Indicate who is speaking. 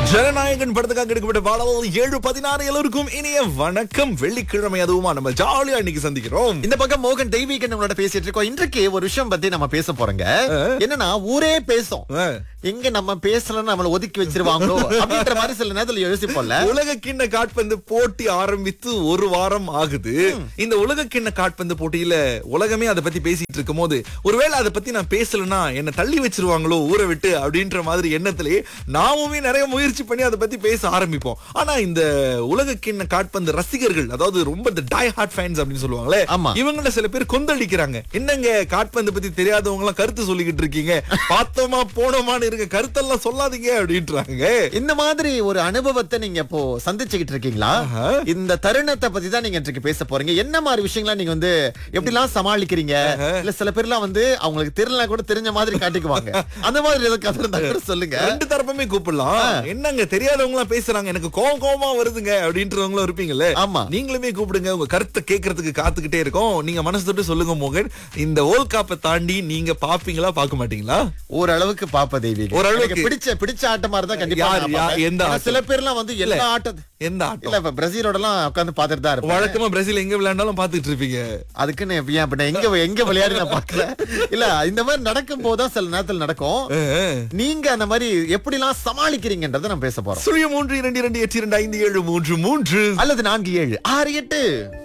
Speaker 1: ஜனநாயகன் படத்துக்காக எடுக்கப்பட்ட பாடல் ஏழு பதினாறு எல்லோருக்கும் இனிய வணக்கம் வெள்ளிக்கிழமை அதுவுமா நம்ம ஜாலியா இன்னைக்கு சந்திக்கிறோம்
Speaker 2: இந்த பக்கம் மோகன் தெய்வீகன் நம்மளோட பேசிட்டு இருக்கோம் இன்றைக்கு ஒரு விஷயம் பத்தி நம்ம பேச போறோங்க என்னன்னா ஊரே பேசும்
Speaker 1: ஆ.
Speaker 2: எங்க நம்ம பேசலன்னு நம்மள ஒதுக்கி வச்சிருவாங்களோ அப்படின்ற மாதிரி சில நேரத்துல யோசிப்போம்ல
Speaker 1: உலக கிண்ண காட்பந்து போட்டி ஆரம்பித்து ஒரு வாரம் ஆகுது இந்த உலக கிண்ண காட்பந்து போட்டியில உலகமே அதை பத்தி பேசிட்டு இருக்கும் போது ஒருவேளை அதை பத்தி நான் பேசலன்னா என்ன தள்ளி வச்சிருவாங்களோ ஊரை விட்டு அப்படின்ற மாதிரி எண்ணத்திலேயே நாமுமே நிறைய முயற்சி பண்ணி அதை பத்தி பேச ஆரம்பிப்போம் ஆனா இந்த உலக கிண்ண காட்பந்து ரசிகர்கள் அதாவது ரொம்ப இந்த டை ஹார்ட் ஃபேன்ஸ் அப்படின்னு சொல்லுவாங்களே
Speaker 2: ஆமா.
Speaker 1: இவங்கள சில பேர் கொந்தளிக்கிறாங்க என்னங்க காட்பந்து பத்தி தெரியாதவங்க எல்லாம் கருத்து சொல்லிக்கிட்டு இருக்கீங்க பார்த்தோமா போனோமான்னு இருக்க கருத்தெல்லாம் சொல்லாதீங்க அப்படின்றாங்க
Speaker 2: இந்த மாதிரி ஒரு அனுபவத்தை நீங்க இப்போ சந்திச்சுக்கிட்டு இருக்கீங்களா
Speaker 1: ஆஹா.
Speaker 2: இந்த தருணத்தை பத்தி தான் நீங்க இன்றைக்கு பேச போறீங்க என்ன மாதிரி விஷயங்களா நீங்க வந்து எப்படிலாம் சமாளிக்கிறீங்க இல்ல சில பேர்லாம் வந்து அவங்களுக்கு தெரியல கூட தெரிஞ்ச மாதிரி காட்டிக்குவாங்க அந்த மாதிரி ஏதோ கதை இருந்தா கூட சொல்லுங்க
Speaker 1: ரெண்டு தரப்புமே கூப்பிடலாம் என்னங்க தெரியாதவங்க எல்லாம் பேசுறாங்க எனக்கு கோவம் கோவமா வருதுங்க அப்படின்றவங்களும் இருப்பீங்கல்ல
Speaker 2: ஆமா.
Speaker 1: நீங்களுமே கூப்பிடுங்க உங்க கருத்தை கேட்கறதுக்கு காத்துக்கிட்டே இருக்கோம் நீங்க மனசு தொட்டு சொல்லுங்க மோகன் இந்த வேர்ல்ட் கப்பை தாண்டி நீங்க பாப்பீங்களா பார்க்க மாட்டீங்களா
Speaker 2: ஓரளவுக்கு பாப்ப தெய்வீக
Speaker 1: ஓரளவுக்கு.
Speaker 2: எனக்கு பிடிச்ச பிடிச்ச ஆட்டமா இருந்தா கண்டிப்பா
Speaker 1: யார்,
Speaker 2: நான்
Speaker 1: யார்,
Speaker 2: பார்ப்பேன்.
Speaker 1: எந்த
Speaker 2: ஏன்னா
Speaker 1: ஆட்டம்?
Speaker 2: சில பேர்லாம் வந்து எல்லா ஆட்டம்
Speaker 1: எந்த ஆட்டம்
Speaker 2: இல்ல இப்ப பிரேசிலோட எல்லாம் உட்கார்ந்து பாத்துட்டு தான் இருப்பேன்
Speaker 1: வழக்கமா பிரேசில் எங்க விளையாண்டாலும் பாத்துட்டு இருப்பீங்க
Speaker 2: அதுக்குன்னு ஏன் அப்ப நான் எங்க எங்க விளையாடி நான் பாக்கல இல்ல இந்த மாதிரி நடக்கும் போதுதான் சில நேரத்துல நடக்கும்
Speaker 1: அஹ்.
Speaker 2: நீங்க அந்த மாதிரி எப்படி எல்லாம் சமாளிக்கிறீங்கன்றத நம்ம பேச போறோம்
Speaker 1: சுழிய மூன்று இரண்டு இரண்டு எட்டு இரண்டு ஐந்து ஏழு மூன்று மூன்று
Speaker 2: அல்லது நான்கு ஏழு ஆறு எட்டு